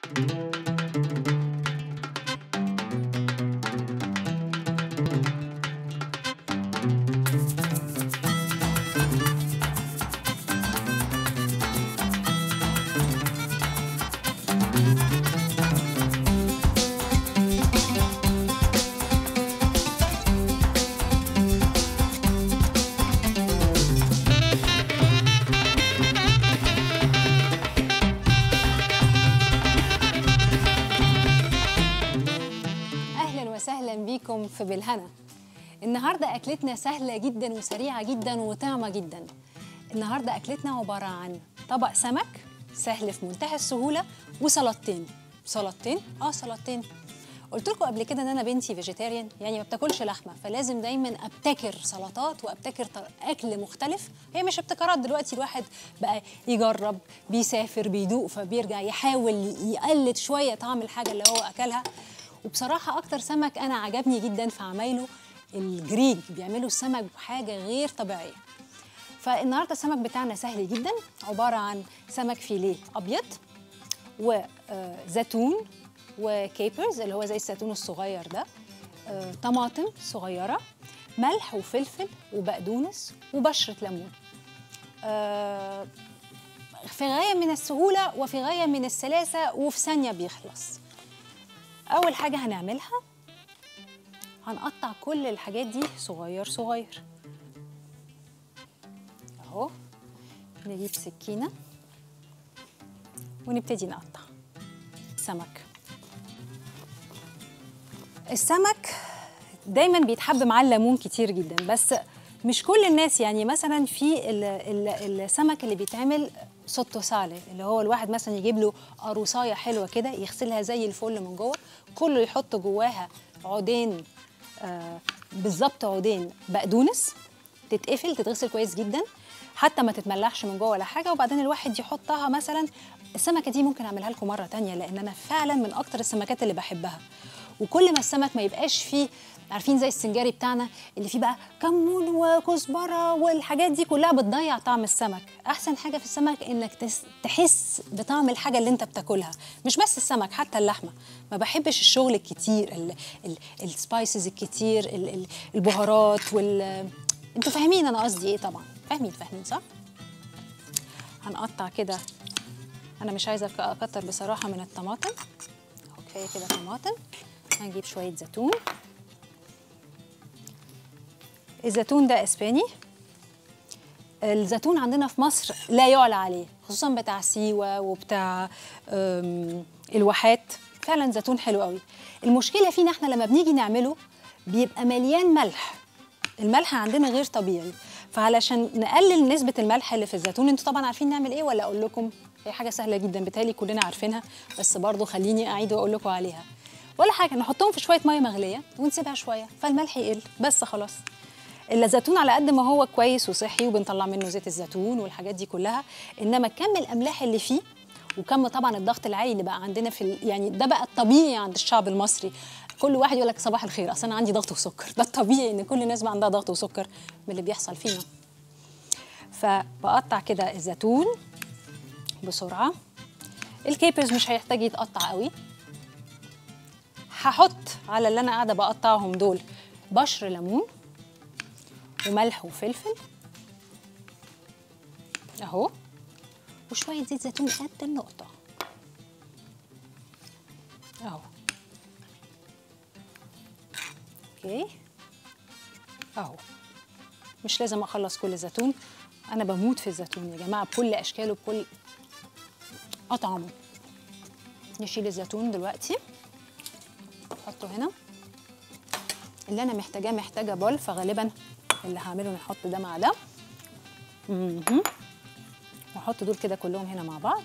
اهلا وسهلا بيكم في بالهنا النهارده اكلتنا سهله جدا وسريعه جدا وطعمه جدا النهارده اكلتنا عباره عن طبق سمك سهل في منتهى السهوله وسلطتين سلطتين اه سلطتين قلت لكم قبل كده ان انا بنتي فيجيتيريان يعني ما بتاكلش لحمه فلازم دايما ابتكر سلطات وابتكر طر- اكل مختلف هي مش ابتكارات دلوقتي الواحد بقى يجرب بيسافر بيدوق فبيرجع يحاول يقلد شويه طعم الحاجه اللي هو اكلها وبصراحه اكتر سمك انا عجبني جدا في عمايله الجريج بيعملوا السمك بحاجه غير طبيعيه فالنهارده السمك بتاعنا سهل جدا عباره عن سمك فيليه ابيض وزيتون وكيبرز اللي هو زي الزيتون الصغير ده آه، طماطم صغيره ملح وفلفل وبقدونس وبشره ليمون آه، في غايه من السهوله وفي غايه من السلاسه وفي ثانيه بيخلص اول حاجه هنعملها هنقطع كل الحاجات دي صغير صغير اهو نجيب سكينه ونبتدي نقطع سمك السمك دايما بيتحب معاه الليمون كتير جدا بس مش كل الناس يعني مثلا في ال- ال- السمك اللي بيتعمل سوتو سالي اللي هو الواحد مثلا يجيب له قروصايه حلوه كده يغسلها زي الفل من جوه كله يحط جواها عودين آه بالظبط عودين بقدونس تتقفل تتغسل كويس جدا حتى ما تتملحش من جوه ولا حاجه وبعدين الواحد يحطها مثلا السمكه دي ممكن اعملها لكم مره تانية لان انا فعلا من اكتر السمكات اللي بحبها وكل ما السمك ما يبقاش فيه عارفين زي السنجاري بتاعنا اللي فيه بقى كمون وكزبره والحاجات دي كلها بتضيع طعم السمك احسن حاجه في السمك انك تس- تحس بطعم الحاجه اللي انت بتاكلها مش بس السمك حتى اللحمه ما بحبش الشغل الكتير ال- ال- السبايسز الكتير ال- ال- البهارات وال انتوا فاهمين انا قصدي ايه طبعا فاهمين فاهمين صح هنقطع كده انا مش عايزه أك- اكتر بصراحه من الطماطم اهو كفايه كده طماطم هنجيب شويه زيتون الزيتون ده اسباني الزيتون عندنا في مصر لا يعلى عليه خصوصا بتاع سيوه وبتاع أم، الواحات فعلا زيتون حلو قوي المشكله فينا احنا لما بنيجي نعمله بيبقى مليان ملح الملح عندنا غير طبيعي فعلشان نقلل نسبه الملح اللي في الزيتون انتوا طبعا عارفين نعمل ايه ولا اقول لكم هي حاجه سهله جدا بتهيألي كلنا عارفينها بس برضو خليني اعيد واقول لكم عليها ولا حاجه نحطهم في شويه ميه مغليه ونسيبها شويه فالملح يقل بس خلاص الزيتون على قد ما هو كويس وصحي وبنطلع منه زيت الزيتون والحاجات دي كلها انما كم الاملاح اللي فيه وكم طبعا الضغط العالي اللي بقى عندنا في ال- يعني ده بقى الطبيعي عند الشعب المصري كل واحد يقول لك صباح الخير اصل انا عندي ضغط وسكر ده الطبيعي ان كل الناس بقى عندها ضغط وسكر من اللي بيحصل فينا فبقطع كده الزيتون بسرعه الكيبرز مش هيحتاج يتقطع قوي هحط على اللي انا قاعده بقطعهم دول بشر ليمون وملح وفلفل اهو وشويه زيت زيتون قد النقطه اهو اوكي اهو مش لازم اخلص كل الزيتون انا بموت في الزيتون يا جماعه بكل اشكاله بكل اطعمه نشيل الزيتون دلوقتي نحطه هنا اللي انا محتاجاه محتاجه بول فغالبا اللي هعمله نحط ده مع ده مهم. واحط دول كده كلهم هنا مع بعض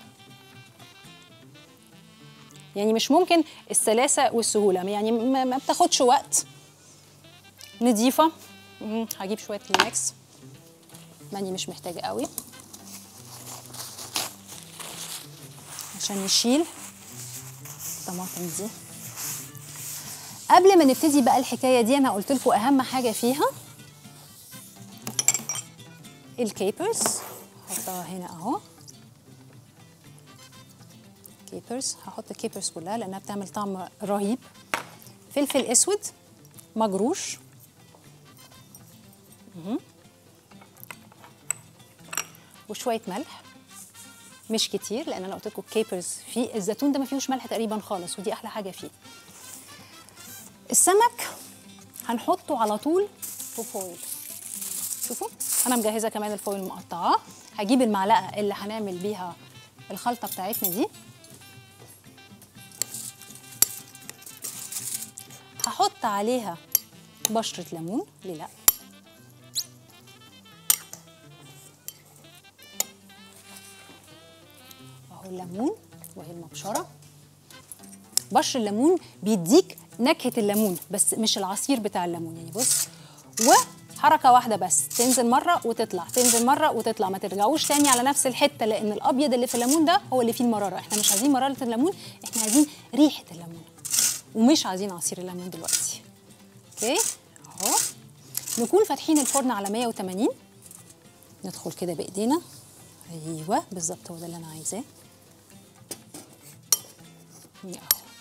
يعني مش ممكن السلاسه والسهوله يعني ما ما بتاخدش وقت نضيفه مم. هجيب شويه كلينكس ماني مش محتاجه قوي عشان نشيل الطماطم دي قبل ما نبتدي بقى الحكايه دي انا قلت لكم اهم حاجه فيها الكيبرز حطها هنا اهو كيبرز هحط الكيبرز كلها لانها بتعمل طعم رهيب فلفل اسود مجروش مهم. وشويه ملح مش كتير لان انا قلت لكم الكيبرز فيه الزيتون ده ما فيهوش ملح تقريبا خالص ودي احلى حاجه فيه السمك هنحطه على طول في فويل شوفوا انا مجهزه كمان الفويل مقطعاه هجيب المعلقه اللي هنعمل بيها الخلطه بتاعتنا دي هحط عليها بشره ليمون ليه لا اهو الليمون وهي المبشره بشر الليمون بيديك نكهه الليمون بس مش العصير بتاع الليمون يعني بص وحركه واحده بس تنزل مره وتطلع تنزل مره وتطلع ما ترجعوش تاني على نفس الحته لان الابيض اللي في الليمون ده هو اللي فيه المراره احنا مش عايزين مراره الليمون احنا عايزين ريحه الليمون ومش عايزين عصير الليمون دلوقتي اوكي اهو نكون فاتحين الفرن على 180 ندخل كده بايدينا ايوه بالظبط هو ده اللي انا عايزاه اهو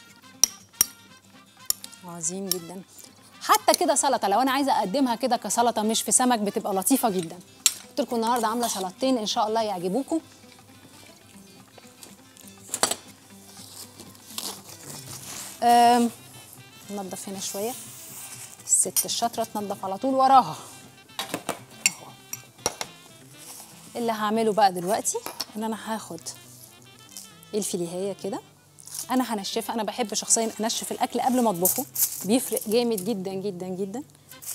عظيم جدا حتى كده سلطه لو انا عايزه اقدمها كده كسلطه مش في سمك بتبقى لطيفه جدا قلت لكم النهارده عامله سلطتين ان شاء الله يعجبوكم أم، ننضف هنا شويه الست الشاطره تنضف على طول وراها اهو اللي هعمله بقى دلوقتي ان انا هاخد الفيليهيه كده انا هنشفها انا بحب شخصيا انشف الاكل قبل ما اطبخه بيفرق جامد جدا جدا جدا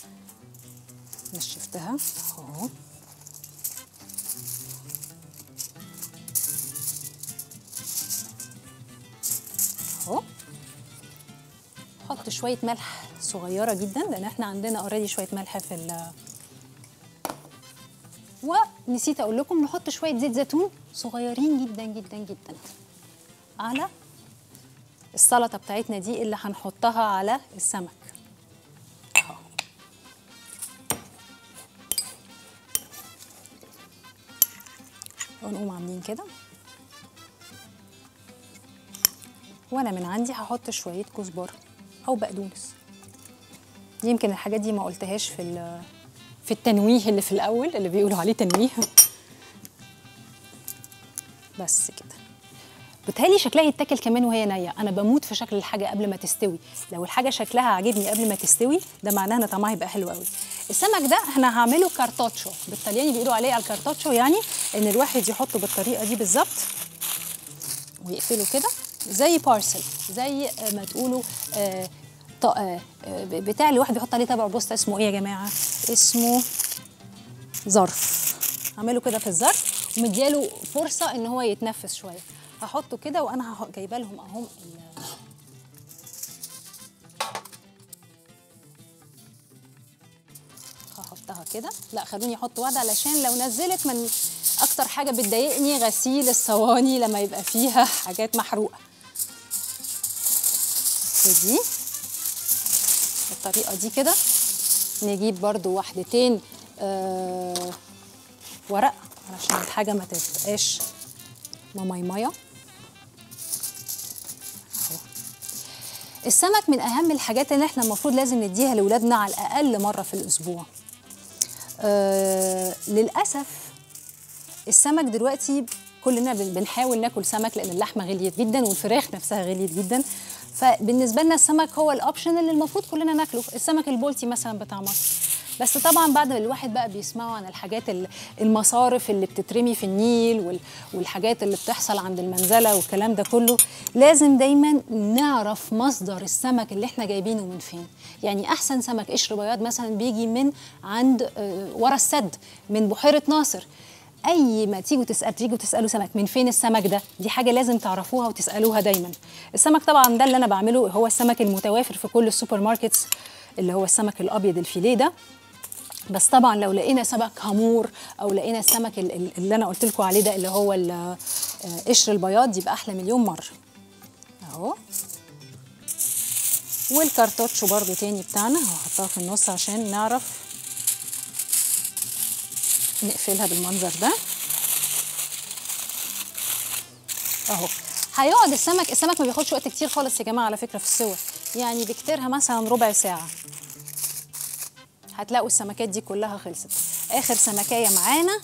نشفتها اهو اهو حط شويه ملح صغيره جدا لان احنا عندنا اوريدي شويه ملح في ال ونسيت اقول لكم نحط شويه زيت زيتون صغيرين جدا جدا جدا على السلطه بتاعتنا دي اللي هنحطها على السمك أهو. ونقوم عاملين كده وانا من عندي هحط شويه كزبره او بقدونس يمكن الحاجات دي ما قلتهاش في ال- في التنويه اللي في الاول اللي بيقولوا عليه تنويه بس كده بتهيألي شكلها يتاكل كمان وهي نية أنا بموت في شكل الحاجة قبل ما تستوي لو الحاجة شكلها عاجبني قبل ما تستوي ده معناه إن طعمها هيبقى حلو قوي السمك ده احنا هعمله كارتوتشو بالطلياني بيقولوا عليه الكارتوتشو يعني إن الواحد يحطه بالطريقة دي بالظبط ويقفله كده زي بارسل زي ما تقولوا آه ط- آه آه، بتاع اللي الواحد بيحط عليه تبع بوسطة اسمه ايه يا جماعة اسمه ظرف اعمله كده في الظرف ومدياله فرصه ان هو يتنفس شويه هحطه كده وانا هح- جايبه لهم اهم ال- هحطها كده لا خلوني احط واحده علشان لو نزلت من اكتر حاجه بتضايقني غسيل الصواني لما يبقى فيها حاجات محروقه ودي بالطريقه دي كده نجيب برضو واحدتين آه ورق علشان الحاجه ما تبقاش مميميه اهو السمك من اهم الحاجات اللي احنا المفروض لازم نديها لاولادنا على الاقل مره في الاسبوع آه للاسف السمك دلوقتي كلنا بن- بنحاول ناكل سمك لان اللحمه غليت جدا والفراخ نفسها غليت جدا فبالنسبه لنا السمك هو الاوبشن اللي المفروض كلنا ناكله السمك البولتي مثلا بتاع مصر بس طبعا بعد ما الواحد بقى بيسمعوا عن الحاجات ال- المصارف اللي بتترمي في النيل وال- والحاجات اللي بتحصل عند المنزله والكلام ده كله لازم دايما نعرف مصدر السمك اللي احنا جايبينه من فين يعني احسن سمك قشر بياض مثلا بيجي من عند آه، ورا السد من بحيره ناصر اي ما تيجوا تسال تيجوا تسالوا سمك من فين السمك ده دي حاجه لازم تعرفوها وتسالوها دايما السمك طبعا ده اللي انا بعمله هو السمك المتوافر في كل السوبر ماركتس اللي هو السمك الابيض الفيليه ده بس طبعا لو لقينا سمك هامور او لقينا السمك ال- ال- اللي انا قلت لكم عليه ده اللي هو ال- آه، قشر البياض يبقى احلى مليون مره اهو والكارتوتشو برضو تاني بتاعنا هحطها في النص عشان نعرف نقفلها بالمنظر ده اهو هيقعد السمك السمك ما بياخدش وقت كتير خالص يا جماعه على فكره في السوا يعني بكتيرها مثلا ربع ساعه هتلاقوا السمكات دي كلها خلصت اخر سمكيه معانا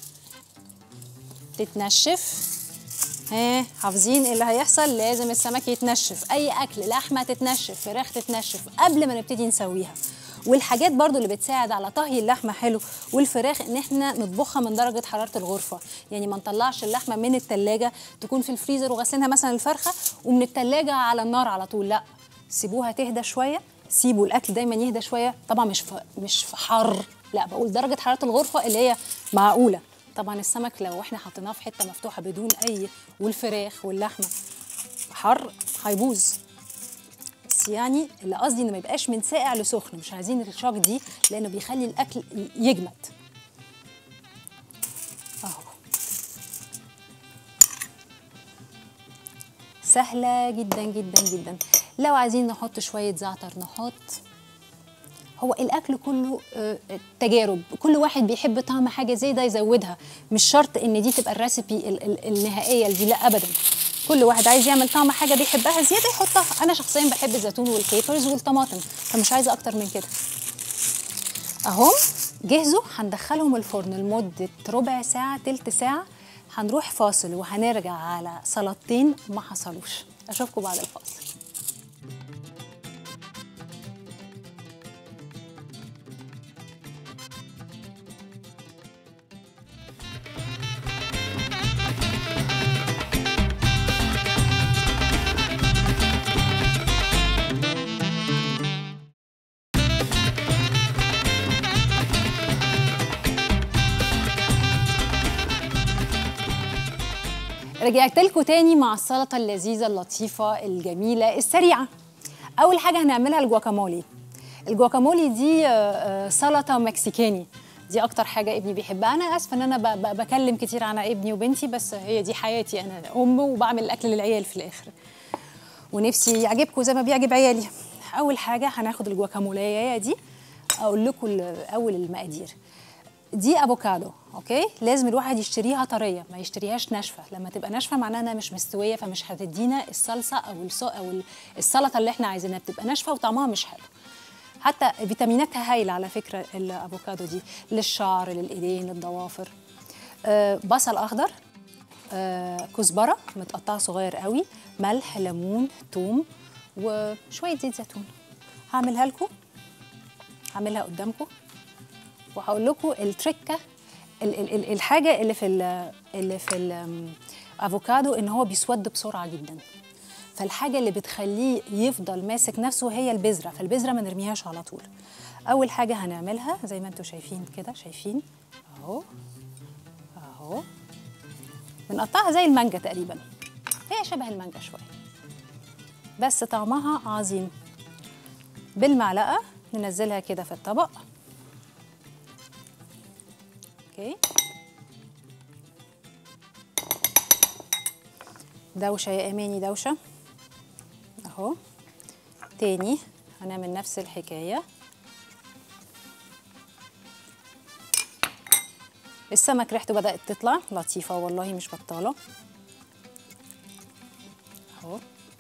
تتنشف ها حافظين اللي هيحصل لازم السمك يتنشف اي اكل لحمه تتنشف فراخ تتنشف قبل ما نبتدي نسويها والحاجات برضو اللي بتساعد على طهي اللحمه حلو والفراخ ان احنا نطبخها من درجه حراره الغرفه يعني ما نطلعش اللحمه من التلاجة تكون في الفريزر وغسلينها مثلا الفرخه ومن التلاجة على النار على طول لا سيبوها تهدى شويه سيبوا الاكل دايما يهدى شويه طبعا مش في مش في حر لا بقول درجه حراره الغرفه اللي هي معقوله طبعا السمك لو احنا حطيناه في حته مفتوحه بدون اي والفراخ واللحمه حر هيبوظ بس يعني اللي قصدي انه ما يبقاش من ساقع لسخن مش عايزين الشوك دي لانه بيخلي الاكل يجمد اهو سهله جدا جدا جدا لو عايزين نحط شويه زعتر نحط هو الاكل كله آه، تجارب كل واحد بيحب طعم حاجه زي ده يزودها مش شرط ان دي تبقى الريسبي ال- ال- النهائيه دي لا ابدا كل واحد عايز يعمل طعم حاجه بيحبها زياده يحطها انا شخصيا بحب الزيتون والكيبرز والطماطم فمش عايزه اكتر من كده اهم جهزوا هندخلهم الفرن لمده ربع ساعه تلت ساعه هنروح فاصل وهنرجع على سلطتين ما حصلوش اشوفكم بعد الفاصل رجعت لكم تاني مع السلطة اللذيذة اللطيفة الجميلة السريعة أول حاجة هنعملها الجواكامولي الجواكامولي دي آه، آه، سلطة مكسيكاني دي أكتر حاجة ابني بيحبها أنا آسفة إن أنا ب- ب- بكلم كتير عن ابني وبنتي بس هي دي حياتي أنا أم وبعمل الأكل للعيال في الآخر ونفسي يعجبكم زي ما بيعجب عيالي أول حاجة هناخد الجواكامولية دي أقول لكم ال- أول المقادير دي افوكادو اوكي لازم الواحد يشتريها طريه ما يشتريهاش ناشفه لما تبقى ناشفه معناها انها مش مستويه فمش هتدينا الصلصه او الص... او ال- السلطه اللي احنا عايزينها بتبقى ناشفه وطعمها مش حلو حتى فيتاميناتها هايله على فكره الافوكادو دي للشعر للايدين للضوافر آه بصل اخضر آه كزبره متقطعه صغير قوي ملح ليمون توم وشويه زيت زيتون هعملها لكم هعملها قدامكم وهقول لكم التركه ال- ال- ال- الحاجه اللي في ال اللي في الافوكادو ان هو بيسود بسرعه جدا فالحاجه اللي بتخليه يفضل ماسك نفسه هي البذره فالبذره ما نرميهاش على طول اول حاجه هنعملها زي ما انتم شايفين كده شايفين اهو اهو بنقطعها زي المانجا تقريبا هي شبه المانجا شويه بس طعمها عظيم بالمعلقه ننزلها كده في الطبق اوكي دوشة يا اماني دوشة اهو تاني هنعمل نفس الحكاية السمك ريحته بدأت تطلع لطيفة والله مش بطالة اهو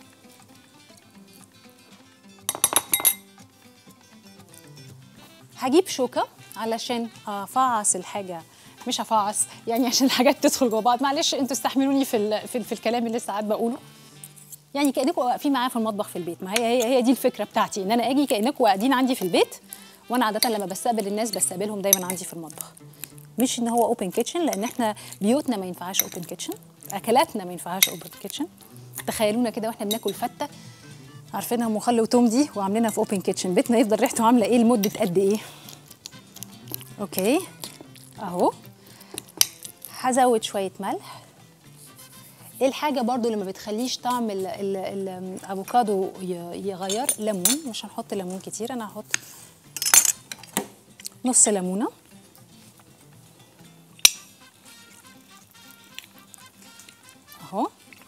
هجيب شوكة علشان افعص الحاجة مش هفعص يعني عشان الحاجات تدخل جوه بعض معلش انتوا استحملوني في ال في, ال في الكلام اللي ساعات بقوله يعني كانكم واقفين معايا في المطبخ في البيت ما هي هي هي دي الفكره بتاعتي ان انا اجي كانكم قاعدين عندي في البيت وانا عاده لما بستقبل الناس بستقبلهم دايما عندي في المطبخ مش ان هو اوبن كيتشن لان احنا بيوتنا ما ينفعهاش اوبن كيتشن اكلاتنا ما ينفعهاش اوبن كيتشن تخيلونا كده واحنا بناكل فته عارفينها مخلل وتوم دي وعاملينها في اوبن كيتشن بيتنا يفضل ريحته عامله ايه لمده قد ايه اوكي اهو هزود شويه ملح الحاجه برضو اللي ما بتخليش طعم ال- ال- ال- الافوكادو ي- يغير ليمون مش هنحط ليمون كتير انا هحط نص ليمونه اهو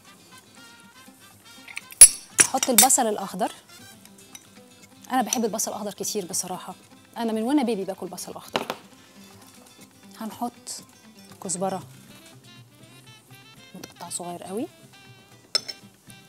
احط البصل الاخضر انا بحب البصل الاخضر كتير بصراحه انا من وانا بيبي باكل بصل اخضر هنحط كزبره متقطع صغير قوي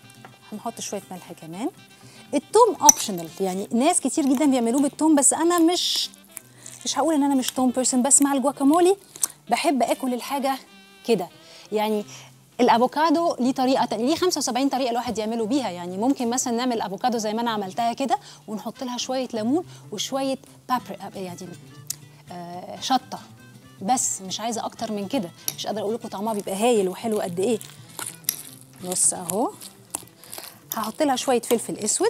نحط شويه ملح كمان التوم اوبشنال يعني ناس كتير جدا بيعملوه بالتوم بس انا مش مش هقول ان انا مش توم بيرسون بس مع الجواكامولي بحب اكل الحاجه كده يعني الافوكادو ليه طريقه تانية ليه 75 طريقه الواحد يعمله بيها يعني ممكن مثلا نعمل افوكادو زي ما انا عملتها كده ونحط لها شويه ليمون وشويه بابر يعني آه شطه بس مش عايزه اكتر من كده مش قادره اقول لكم طعمها بيبقى هايل وحلو قد ايه بص اهو هحط لها شويه فلفل اسود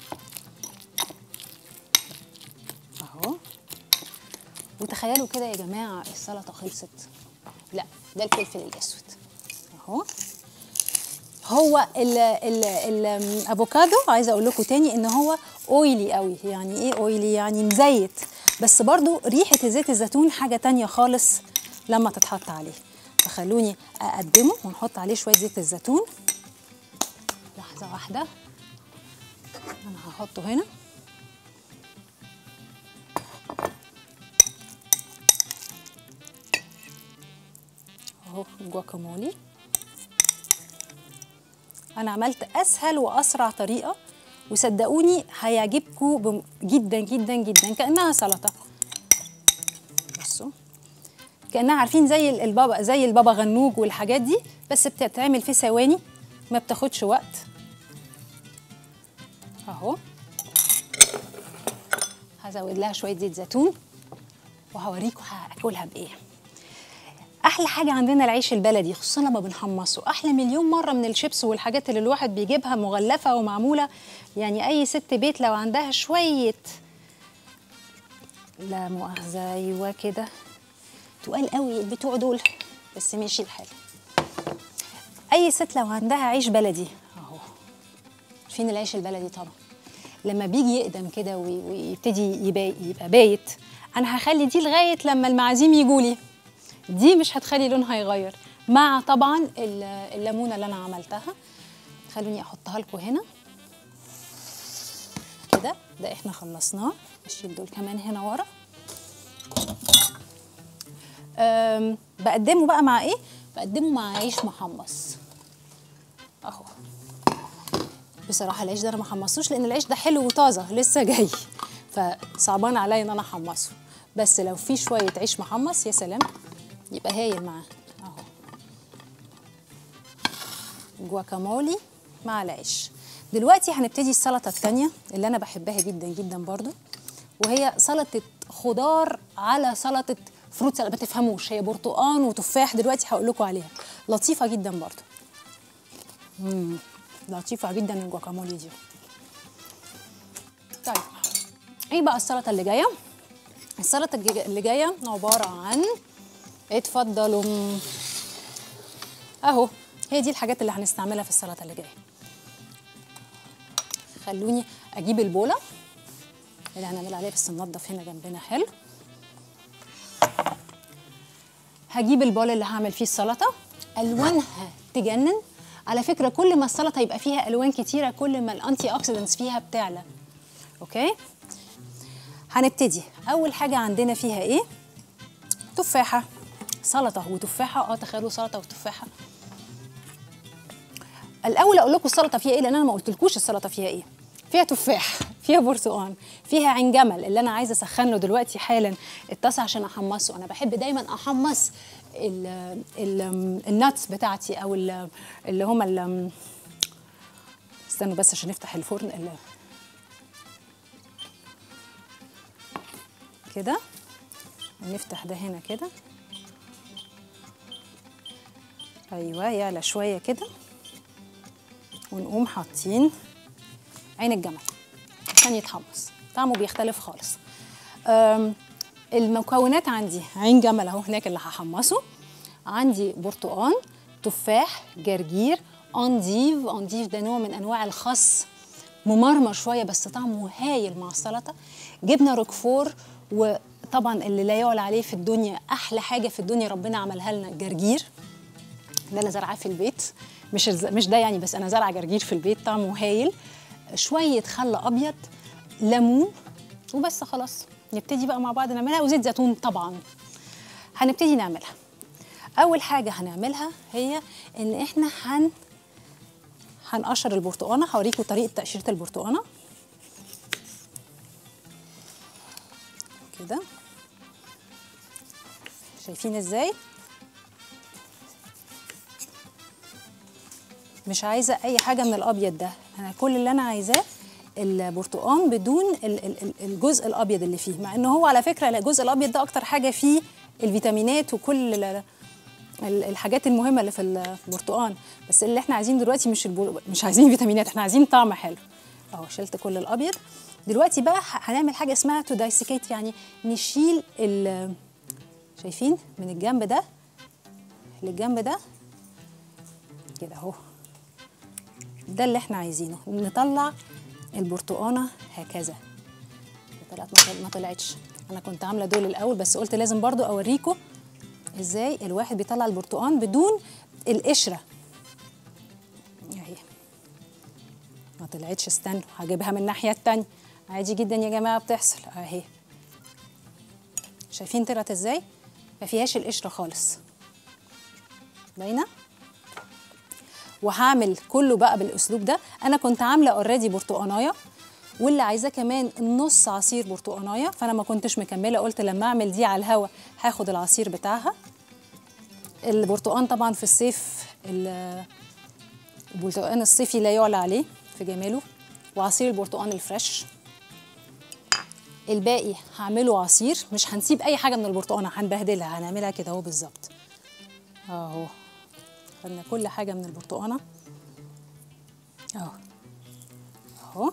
اهو وتخيلوا كده يا جماعه السلطه خلصت لا ده الفلفل الاسود اهو هو ال ال الافوكادو عايزه اقول لكم تاني ان هو اويلي قوي يعني ايه اويلي يعني مزيت بس برضو ريحه زيت الزيتون حاجه تانية خالص لما تتحط عليه فخلوني اقدمه ونحط عليه شويه زيت الزيتون لحظه واحده انا هحطه هنا اهو جواكامولي انا عملت اسهل واسرع طريقه وصدقوني هيعجبكم جدا جدا جدا كانها سلطه بصوا كانها عارفين زي البابا زي البابا غنوج والحاجات دي بس بتتعمل في ثواني ما بتاخدش وقت اهو هزود لها شويه زيت زيتون وهوريكم هاكلها بايه احلى حاجه عندنا العيش البلدي خصوصا لما بنحمصه احلى مليون مره من الشيبس والحاجات اللي الواحد بيجيبها مغلفه ومعموله يعني اي ست بيت لو عندها شويه لا مؤاخذه ايوه كده تقال قوي بتوع دول بس ماشي الحال اي ست لو عندها عيش بلدي اهو فين العيش البلدي طبعا لما بيجي يقدم كده ويبتدي يبقى, يبقى بايت انا هخلي دي لغايه لما المعازيم يجوا لي دي مش هتخلي لونها يغير مع طبعا الليمونه اللي انا عملتها خلوني احطها لكم هنا كده ده احنا خلصناه اشيل دول كمان هنا ورا بقدمه بقى مع ايه بقدمه مع عيش محمص اهو بصراحه العيش ده انا ما حمصوش لان العيش ده حلو وطازه لسه جاي فصعبان عليا ان انا احمصه بس لو في شويه عيش محمص يا سلام يبقى هايل معاه اهو جواكامولي مع العيش دلوقتي هنبتدي السلطه الثانيه اللي انا بحبها جدا جدا برضو وهي سلطه خضار على سلطه فروت سلطه ما تفهموش هي برتقان وتفاح دلوقتي هقول لكم عليها لطيفه جدا برضو مم. لطيفه جدا الجواكامولي دي طيب ايه بقى السلطه اللي جايه السلطه اللي جايه عباره عن اتفضلوا اهو هي دي الحاجات اللي هنستعملها في السلطه اللي جايه خلوني اجيب البوله اللي هنعمل عليها بس ننضف هنا جنبنا حلو هجيب البول اللي هعمل فيه السلطه الوانها تجنن على فكره كل ما السلطه يبقى فيها الوان كتيره كل ما الانتي اوكسيدنتس فيها بتعلى اوكي هنبتدي اول حاجه عندنا فيها ايه تفاحه سلطه وتفاحه اه تخيلوا سلطه وتفاحه الاول اقول لكم السلطه فيها ايه لان انا ما قلتلكوش السلطه فيها ايه فيها تفاح فيها برتقان فيها عين جمل اللي انا عايزه اسخن له دلوقتي حالا الطاسه عشان احمصه انا بحب دايما احمص ال ال الناتس بتاعتي او ال اللي هم ال استنوا بس عشان نفتح الفرن كده نفتح ده هنا كده ايوه يعلى شويه كده ونقوم حاطين عين الجمل عشان يتحمص طعمه بيختلف خالص المكونات عندي عين جمل اهو هناك اللي هحمصه عندي برتقان تفاح جرجير انديف انديف ده نوع من انواع الخس ممرمر شويه بس طعمه هايل مع السلطه جبنه روكفور وطبعا اللي لا يعلى عليه في الدنيا احلى حاجه في الدنيا ربنا عملها لنا جرجير ده انا زرعاه في البيت مش مش ده يعني بس انا زارعه جرجير في البيت طعمه هايل شويه خل ابيض ليمون وبس خلاص نبتدي بقى مع بعض نعملها وزيت زيتون طبعا هنبتدي نعملها اول حاجه هنعملها هي ان احنا هن هنقشر البرتقانه هوريكم طريقه تقشيره البرتقانه كده شايفين ازاي مش عايزه اي حاجه من الابيض ده انا كل اللي انا عايزاه البرتقان بدون ال- ال- ال- الجزء الابيض اللي فيه مع ان هو على فكره الجزء الابيض ده اكتر حاجه فيه الفيتامينات وكل ال- ال- الحاجات المهمه اللي في البرتقان بس اللي احنا عايزين دلوقتي مش البر... مش عايزين فيتامينات احنا عايزين طعم حلو اهو شلت كل الابيض دلوقتي بقى ه- هنعمل حاجه اسمها تو دايسيكيت يعني نشيل ال شايفين من الجنب ده للجنب ده كده اهو ده اللي احنا عايزينه نطلع البرتقانه هكذا طلعت ما طل- ما طلعتش انا كنت عامله دول الاول بس قلت لازم برضو اوريكم ازاي الواحد بيطلع البرتقان بدون القشره اهي ما طلعتش استنوا هجيبها من الناحيه التانية عادي جدا يا جماعه بتحصل اهي شايفين طلعت ازاي ما فيهاش القشره خالص باينه وهعمل كله بقى بالاسلوب ده انا كنت عامله اوريدي برتقانايه واللي عايزاه كمان نص عصير برتقانايه فانا ما كنتش مكمله قلت لما اعمل دي على الهوا هاخد العصير بتاعها البرتقان طبعا في الصيف ال- البرتقان الصيفي لا يعلى عليه في جماله وعصير البرتقان الفريش الباقي هعمله عصير مش هنسيب اي حاجه من البرتقانه هنبهدلها هنعملها كده اهو بالظبط اهو خدنا كل حاجه من البرتقانه اهو اهو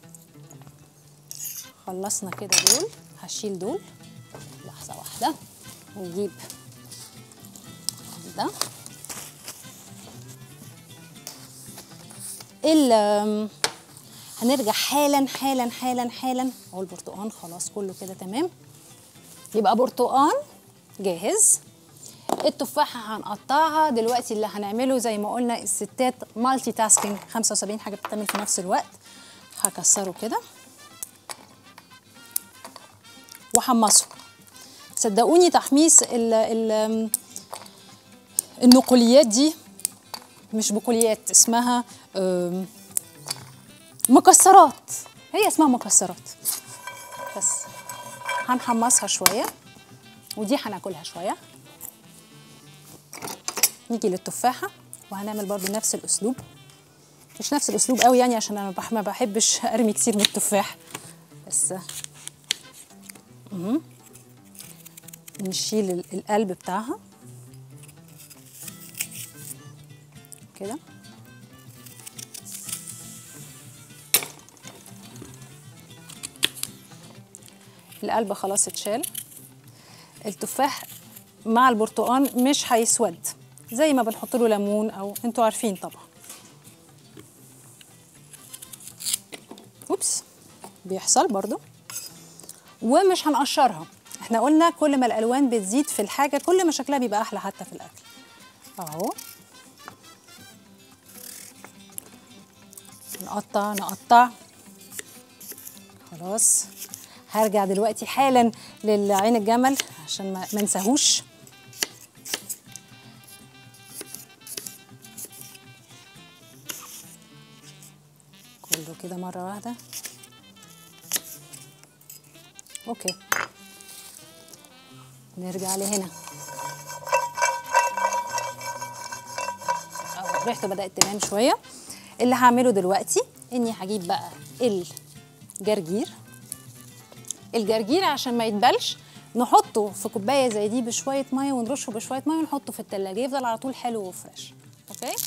خلصنا كده دول هشيل دول لحظه واحده ونجيب ده ال هنرجع حالا حالا حالا حالا اهو البرتقان خلاص كله كده تمام يبقى برتقان جاهز التفاحه هنقطعها دلوقتي اللي هنعمله زي ما قلنا الستات مالتي تاسكينج 75 حاجه بتتعمل في نفس الوقت هكسره كده وحمصه صدقوني تحميص ال ال النقوليات دي مش بقوليات اسمها أم، مكسرات هي اسمها مكسرات بس هنحمصها شويه ودي هناكلها شويه نيجي للتفاحه وهنعمل برضو نفس الاسلوب مش نفس الاسلوب قوي يعني عشان انا بح- ما بحبش ارمي كتير من التفاح بس مهم. نشيل ال- القلب بتاعها كده القلب خلاص اتشال التفاح مع البرتقان مش هيسود زي ما بنحط له ليمون او انتوا عارفين طبعا اوبس بيحصل برضو ومش هنقشرها احنا قلنا كل ما الالوان بتزيد في الحاجه كل ما شكلها بيبقى احلى حتى في الاكل اهو نقطع نقطع خلاص هرجع دلوقتي حالا للعين الجمل عشان ما ما انساهوش كله كده مره واحده اوكي نرجع لهنا أهو ريحته بدات تنام شويه اللي هعمله دلوقتي اني هجيب بقى الجرجير الجرجير عشان ما يتبلش نحطه في كوبايه زي دي بشويه ميه ونرشه بشويه ميه ونحطه في التلاجة يفضل على طول حلو وفريش اوكي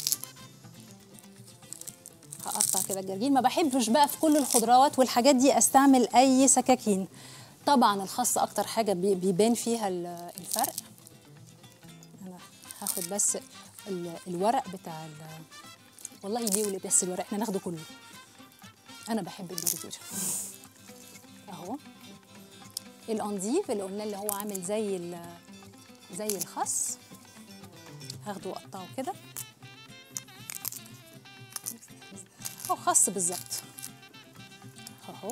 هقطع كده الجرجير ما بحبش بقى في كل الخضروات والحاجات دي استعمل اي سكاكين طبعا الخس اكتر حاجه بي- بيبان فيها ال- الفرق انا هاخد بس ال- الورق بتاع ال- والله ليه وليه بس الورق احنا ناخده كله انا بحب الجرجير اهو الانديف اللي قلنا اللي هو عامل زي ال- زي الخس هاخده واقطعه كده هو خس بالظبط اهو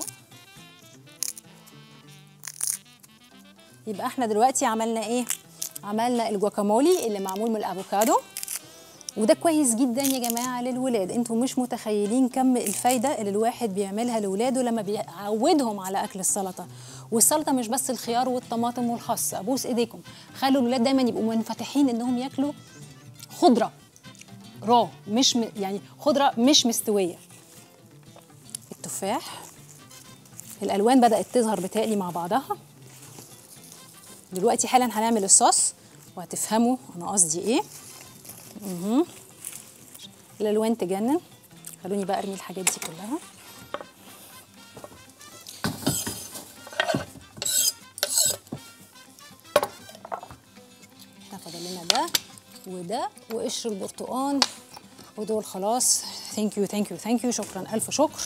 يبقى احنا دلوقتي عملنا ايه عملنا الجواكامولي اللي معمول من الافوكادو وده كويس جدا يا جماعه للولاد انتوا مش متخيلين كم الفايده اللي الواحد بيعملها لاولاده لما بيعودهم على اكل السلطه والسلطه مش بس الخيار والطماطم والخس ابوس ايديكم خلوا الولاد دايما يبقوا منفتحين انهم ياكلوا خضره را مش م... يعني خضره مش مستويه التفاح الالوان بدات تظهر بتقلي مع بعضها دلوقتي حالا هنعمل الصوص وهتفهموا انا قصدي ايه مهم. الالوان تجنن خلوني بقى ارمي الحاجات دي كلها احنا فاضل لنا ده وده وقشر البرتقال ودول خلاص ثانك يو ثانك يو ثانك يو شكرا الف شكر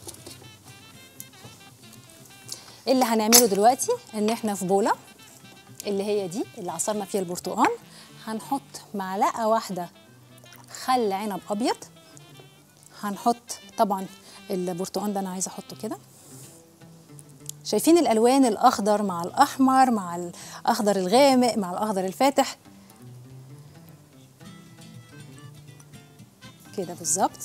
اللي هنعمله دلوقتي ان احنا في بوله اللي هي دي اللي عصرنا فيها البرتقال هنحط معلقه واحده خل عنب ابيض هنحط طبعا البرتقال ده انا عايزه احطه كده شايفين الالوان الاخضر مع الاحمر مع الاخضر الغامق مع الاخضر الفاتح كده بالظبط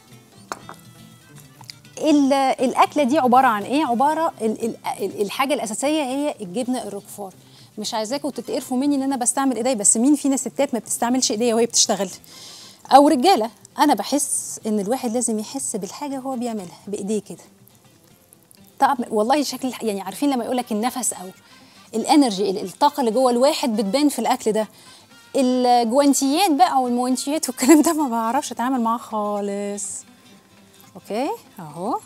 الاكله دي عباره عن ايه عباره ال ال الحاجه الاساسيه هي الجبنه الروكفور مش عايزاكم تتقرفوا مني ان انا بستعمل ايدي بس مين فينا ستات ما بتستعملش ايديها وهي بتشتغل او رجاله انا بحس ان الواحد لازم يحس بالحاجه هو بيعملها بايديه كده طعم والله شكل يعني عارفين لما يقول لك النفس او الانرجي الطاقه اللي جوه الواحد بتبان في الاكل ده الجوانتيات بقى والموانتيات والكلام ده ما بعرفش اتعامل معاه خالص اوكي اهو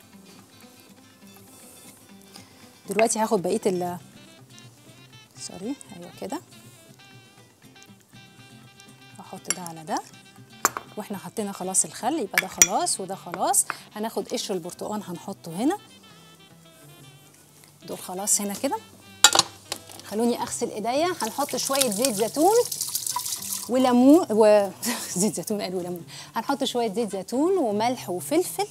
دلوقتي هاخد بقيه ال سوري ايوه كده احط ده على ده واحنا حطينا خلاص الخل يبقى ده خلاص وده خلاص هناخد قشر البرتقال هنحطه هنا دول خلاص هنا كده خلوني اغسل ايديا هنحط شويه زيت زيتون وليمون و زيت زيتون قال وليمون هنحط شويه زيت زيتون وملح وفلفل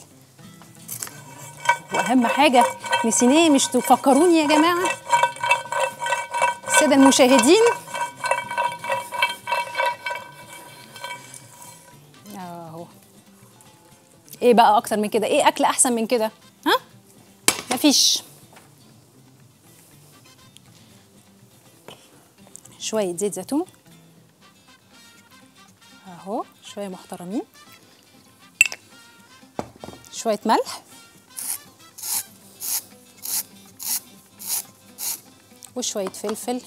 واهم حاجه نسيناه مش تفكروني يا جماعه الساده المشاهدين اهو ايه بقى اكتر من كده ايه اكل احسن من كده ها مفيش شويه زيت زيتون اهو شويه محترمين شويه ملح وشويه فلفل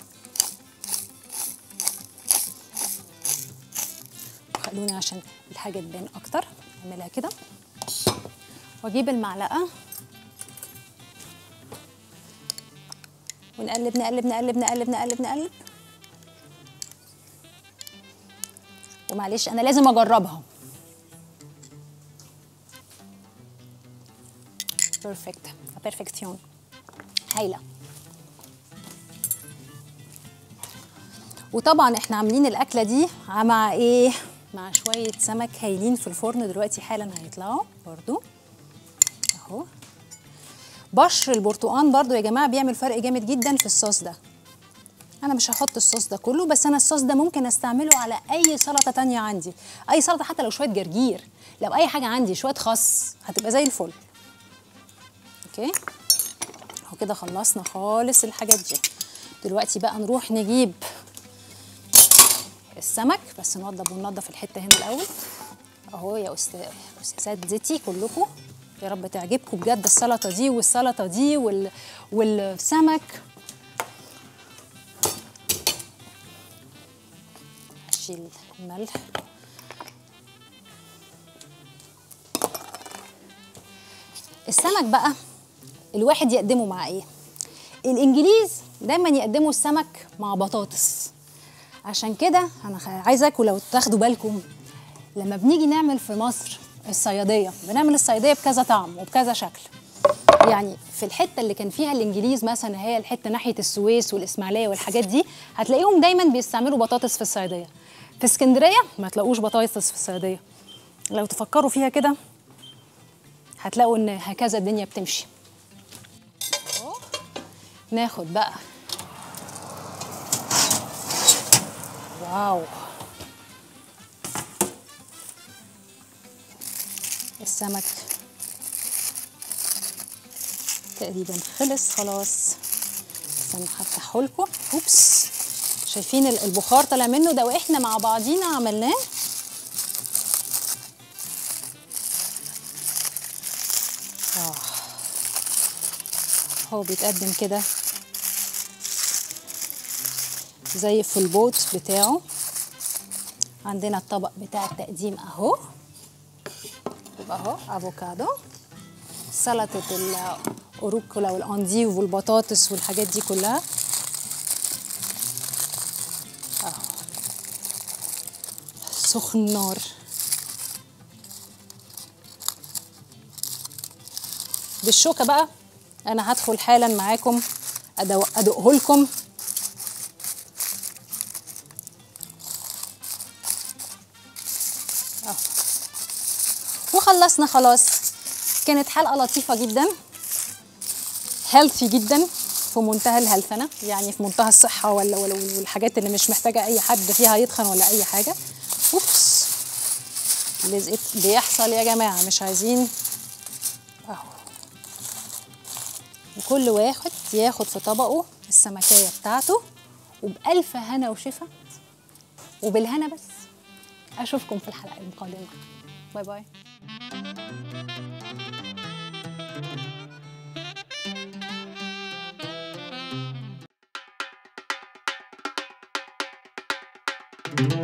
خلوني عشان الحاجه تبان اكتر اعملها كده واجيب المعلقه ونقلب نقلب نقلب نقلب نقلب نقلب ومعلش انا لازم اجربها بيرفكت بيرفكتيون هايله وطبعا احنا عاملين الاكله دي مع ايه مع شويه سمك هايلين في الفرن دلوقتي حالا هيطلعوا برضو اهو بشر البرتقال برضو يا جماعه بيعمل فرق جامد جدا في الصوص ده انا مش هحط الصوص ده كله بس انا الصوص ده ممكن استعمله على اي سلطه تانية عندي اي سلطه حتى لو شويه جرجير لو اي حاجه عندي شويه خس هتبقى زي الفل اوكي اهو كده خلصنا خالص الحاجات دي دلوقتي بقى نروح نجيب السمك بس نوضب وننضف الحته هنا الاول اهو يا استاذ استاذات زيتي كلكم يا رب تعجبكم بجد السلطه دي والسلطه دي وال... والسمك هشيل الملح السمك بقى الواحد يقدمه مع ايه الانجليز دايما يقدموا السمك مع بطاطس عشان كده انا عايزاكم لو تاخدوا بالكم لما بنيجي نعمل في مصر الصياديه بنعمل الصياديه بكذا طعم وبكذا شكل يعني في الحته اللي كان فيها الانجليز مثلا هي الحته ناحيه السويس والاسماعيليه والحاجات دي هتلاقيهم دايما بيستعملوا بطاطس في الصياديه في اسكندريه ما تلاقوش بطاطس في الصياديه لو تفكروا فيها كده هتلاقوا ان هكذا الدنيا بتمشي ناخد بقى واو السمك تقريبا خلص خلاص استنى هفتحه لكم اوبس شايفين ال- البخار طالع منه ده واحنا مع بعضينا عملناه آه. هو بيتقدم كده زي في البوت بتاعه عندنا الطبق بتاع التقديم اهو يبقى اهو افوكادو سلطه الاوروكولا والانديف والبطاطس والحاجات دي كلها اهو سخن نار بالشوكه بقى انا هدخل حالا معاكم أدو- ادوقه لكم أهو. وخلصنا خلاص كانت حلقه لطيفه جدا هيلثي جدا في منتهى الهلثنه يعني في منتهى الصحه ولا ولا والحاجات اللي مش محتاجه اي حد فيها يتخن ولا اي حاجه اوبس لزقت بيحصل يا جماعه مش عايزين اهو وكل واحد ياخد في طبقه السمكية بتاعته وبألف هنا وشفا وبالهنا بس أشوفكم في الحلقة القادمة باي باي thank you